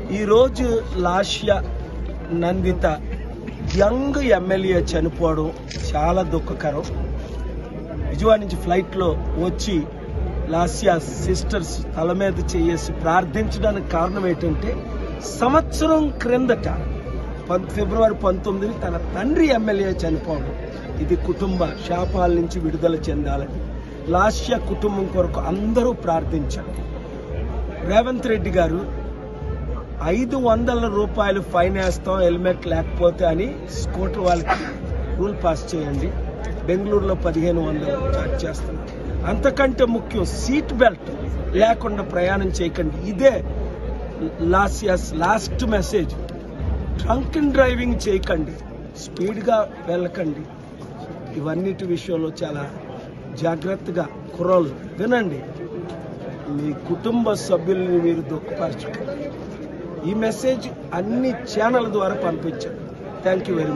ఈరోజు లాష్య Nanditha young MLA చనిపోవడం చాలా దుఃఖకరం విజయవాడ నుంచి ఫ్లైట్లో వచ్చి లాస్యా సిస్టర్స్ తల మీద చేసి ప్రార్థించడానికి కారణం ఏంటంటే సంవత్సరం క్రిందట పం- ఫిబ్రవరి పంతొమ్మిదిని తన తండ్రి ఎమ్మెల్యే చనిపోవడం ఇది కుటుంబ శాపాల నుంచి విడుదల చెందాలని లాస్య కుటుంబం కొరకు అందరూ ప్రార్థించండి రేవంత్ రెడ్డి గారు ఐదు వందల రూపాయలు ఫైన్ వేస్తాం హెల్మెట్ లేకపోతే అని స్కూటర్ వాళ్ళకి రూల్ పాస్ చేయండి బెంగళూరులో పదిహేను వందలు చార్జ్ చేస్తున్నారు అంతకంటే ముఖ్యం సీట్ బెల్ట్ లేకుండా ప్రయాణం చేయకండి ఇదే last last message drunk and driving చేయకండి స్పీడ్గా వెళ్ళకండి ఇవన్నిటి విషయంలో చాలా జాగ్రత్తగా కుర్రోళ్ళు వినండి మీ కుటుంబ సభ్యుల్ని మీరు దుఃఖపరచకండి ఈ మెసేజ్ అన్ని ఛానల్ ద్వారా పంపించండి థ్యాంక్ యూ వెరీ మచ్